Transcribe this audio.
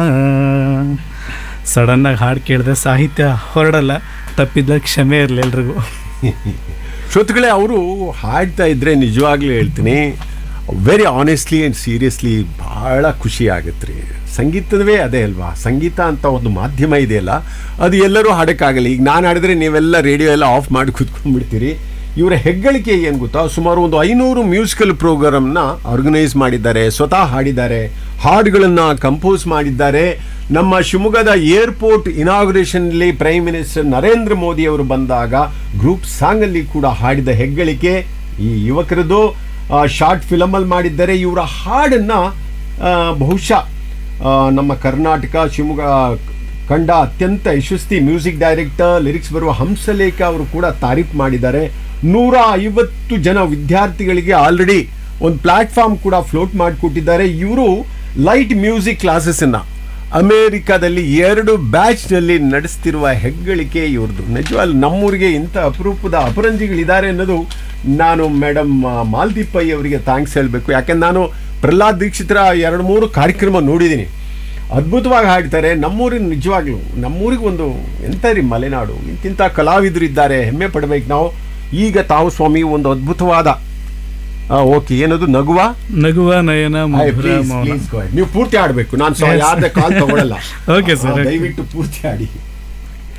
ಸಡನ್ನಾಗಿ ಹಾಡು ಕೇಳಿದೆ ಸಾಹಿತ್ಯ ಹೊರಡಲ್ಲ ತಪ್ಪಿದ್ದ ಕ್ಷಮೆ ಇರಲಿ ಎಲ್ರಿಗೂ ಶ್ರೋತೃಗಳೇ ಅವರು ಹಾಡ್ತಾ ಇದ್ರೆ ನಿಜವಾಗ್ಲೂ ಹೇಳ್ತೀನಿ ವೆರಿ ಆನೆಸ್ಟ್ಲಿ ಆ್ಯಂಡ್ ಸೀರಿಯಸ್ಲಿ ಭಾಳ ಖುಷಿ ಆಗುತ್ತೆ ರೀ ಸಂಗೀತವೇ ಅದೇ ಅಲ್ವಾ ಸಂಗೀತ ಅಂತ ಒಂದು ಮಾಧ್ಯಮ ಇದೆಯಲ್ಲ ಅದು ಎಲ್ಲರೂ ಹಾಡೋಕ್ಕಾಗಲ್ಲ ಈಗ ನಾನು ಹಾಡಿದ್ರೆ ನೀವೆಲ್ಲ ರೇಡಿಯೋ ಎಲ್ಲ ಆಫ್ ಮಾಡಿ ಕೂತ್ಕೊಂಡ್ಬಿಡ್ತೀರಿ ಇವರ ಹೆಗ್ಗಳಿಕೆ ಏನು ಗೊತ್ತಾ ಸುಮಾರು ಒಂದು ಐನೂರು ಮ್ಯೂಸಿಕಲ್ ಪ್ರೋಗ್ರಾಮ್ನ ಆರ್ಗನೈಸ್ ಮಾಡಿದ್ದಾರೆ ಸ್ವತಃ ಹಾಡಿದ್ದಾರೆ ಹಾಡುಗಳನ್ನು ಕಂಪೋಸ್ ಮಾಡಿದ್ದಾರೆ ನಮ್ಮ ಶಿವಮೊಗ್ಗದ ಏರ್ಪೋರ್ಟ್ ಇನಾಗ್ರೇಷನ್ಲಿ ಪ್ರೈಮ್ ಮಿನಿಸ್ಟರ್ ನರೇಂದ್ರ ಮೋದಿ ಅವರು ಬಂದಾಗ ಗ್ರೂಪ್ ಸಾಂಗಲ್ಲಿ ಕೂಡ ಹಾಡಿದ ಹೆಗ್ಗಳಿಕೆ ಈ ಯುವಕರದು ಶಾರ್ಟ್ ಫಿಲಮಲ್ಲಿ ಮಾಡಿದ್ದಾರೆ ಇವರ ಹಾಡನ್ನು ಬಹುಶಃ ಆ, ನಮ್ಮ ಕರ್ನಾಟಕ ಶಿವಮೊಗ್ಗ ಕಂಡ ಅತ್ಯಂತ ಯಶಸ್ವಿ ಮ್ಯೂಸಿಕ್ ಡೈರೆಕ್ಟರ್ ಲಿರಿಕ್ಸ್ ಬರುವ ಹಂಸಲೇಖ ಅವರು ಕೂಡ ತಾರೀಫ್ ಮಾಡಿದ್ದಾರೆ ನೂರ ಐವತ್ತು ಜನ ವಿದ್ಯಾರ್ಥಿಗಳಿಗೆ ಆಲ್ರೆಡಿ ಒಂದು ಪ್ಲಾಟ್ಫಾರ್ಮ್ ಕೂಡ ಫ್ಲೋಟ್ ಮಾಡಿಕೊಟ್ಟಿದ್ದಾರೆ ಇವರು ಲೈಟ್ ಮ್ಯೂಸಿಕ್ ಕ್ಲಾಸಸ್ಸನ್ನು ಅಮೇರಿಕಾದಲ್ಲಿ ಎರಡು ಬ್ಯಾಚ್ನಲ್ಲಿ ನಡೆಸ್ತಿರುವ ಹೆಗ್ಗಳಿಕೆ ಇವ್ರದ್ದು ನಿಜವಾಗ್ಲೂ ನಮ್ಮೂರಿಗೆ ಇಂಥ ಅಪರೂಪದ ಅಪರಂಜಿಗಳಿದ್ದಾರೆ ಅನ್ನೋದು ನಾನು ಮೇಡಮ್ ಮಾಲ್ದೀಪ್ ಪೈ ಅವರಿಗೆ ಥ್ಯಾಂಕ್ಸ್ ಹೇಳಬೇಕು ಯಾಕೆಂದ್ರೆ ನಾನು ಪ್ರಹ್ಲಾದ್ ದೀಕ್ಷಿತರ ಎರಡು ಮೂರು ಕಾರ್ಯಕ್ರಮ ನೋಡಿದ್ದೀನಿ ಅದ್ಭುತವಾಗಿ ಹಾಡ್ತಾರೆ ನಮ್ಮೂರಿನ ನಿಜವಾಗ್ಲೂ ನಮ್ಮೂರಿಗೆ ಒಂದು ಎಂಥ ರೀ ಮಲೆನಾಡು ಇಂತಿಂಥ ಕಲಾವಿದರು ಇದ್ದಾರೆ ಹೆಮ್ಮೆ ಪಡಬೇಕು ನಾವು ಈಗ ತಾವು ಸ್ವಾಮಿ ಒಂದು ಅದ್ಭುತವಾದ ಓಕೆ ಏನದು ನಗುವ ನಗುವ ನಯನ Hi, ಮಧುರ please, ಮೌನ please go ahead. ನೀವು ಪೂರ್ತಿ ಆಡ್ಬೇಕು ನಾನು ಯಾರ್ದೇ ಕಾಲ್ ತಗೊಳ್ಳಲ್ಲ Okay, sir, ಆ, okay. ದಯವಿಟ್ಟು ಪೂರ್ತಿ ಆಡಿ